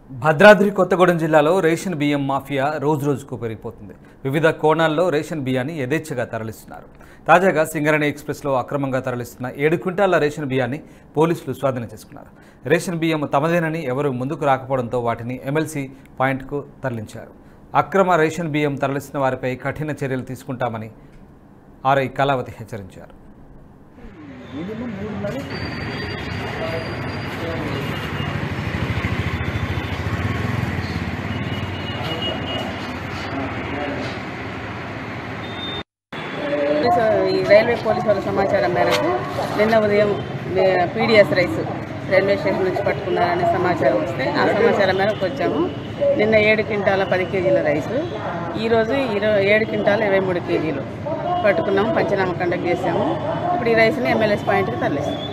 భద్రాద్రి కొత్తగూడెం జిల్లాలో రేషన్ బియ్యం మాఫియా రోజు రోజుకు పెరిగిపోతుంది వివిధ కోణాల్లో రేషన్ బియ్యాన్ని యథేచ్ఛగా తరలిస్తున్నారు తాజాగా సింగరణి ఎక్స్ప్రెస్లో అక్రమంగా తరలిస్తున్న ఏడు క్వింటాల రేషన్ బియ్యాన్ని పోలీసులు స్వాధీనం చేసుకున్నారు రేషన్ బియ్యం తమదేనని ఎవరూ ముందుకు రాకపోవడంతో వాటిని ఎమ్మెల్సీ పాయింట్కు తరలించారు అక్రమ రేషన్ బియ్యం తరలిస్తున్న వారిపై కఠిన చర్యలు తీసుకుంటామని ఆర్ఐ కళావతి హెచ్చరించారు పోలీసు ఈ రైల్వే పోలీసు వాళ్ళ సమాచారం మేరకు నిన్న ఉదయం పీడిఎస్ రైస్ రైల్వే స్టేషన్ నుంచి పట్టుకున్నారనే సమాచారం వస్తే ఆ సమాచారం మేరకు వచ్చాము నిన్న ఏడు క్వింటాల పది కేజీల రైసు ఈరోజు ఇరవై ఏడు క్వింటాల ఇరవై మూడు కేజీలు పట్టుకున్నాము పంచనామా కండక్ట్ చేసాము ఇప్పుడు ఈ రైస్ని ఎమ్మెల్యేస్ పాయింట్కి తరలిస్తాం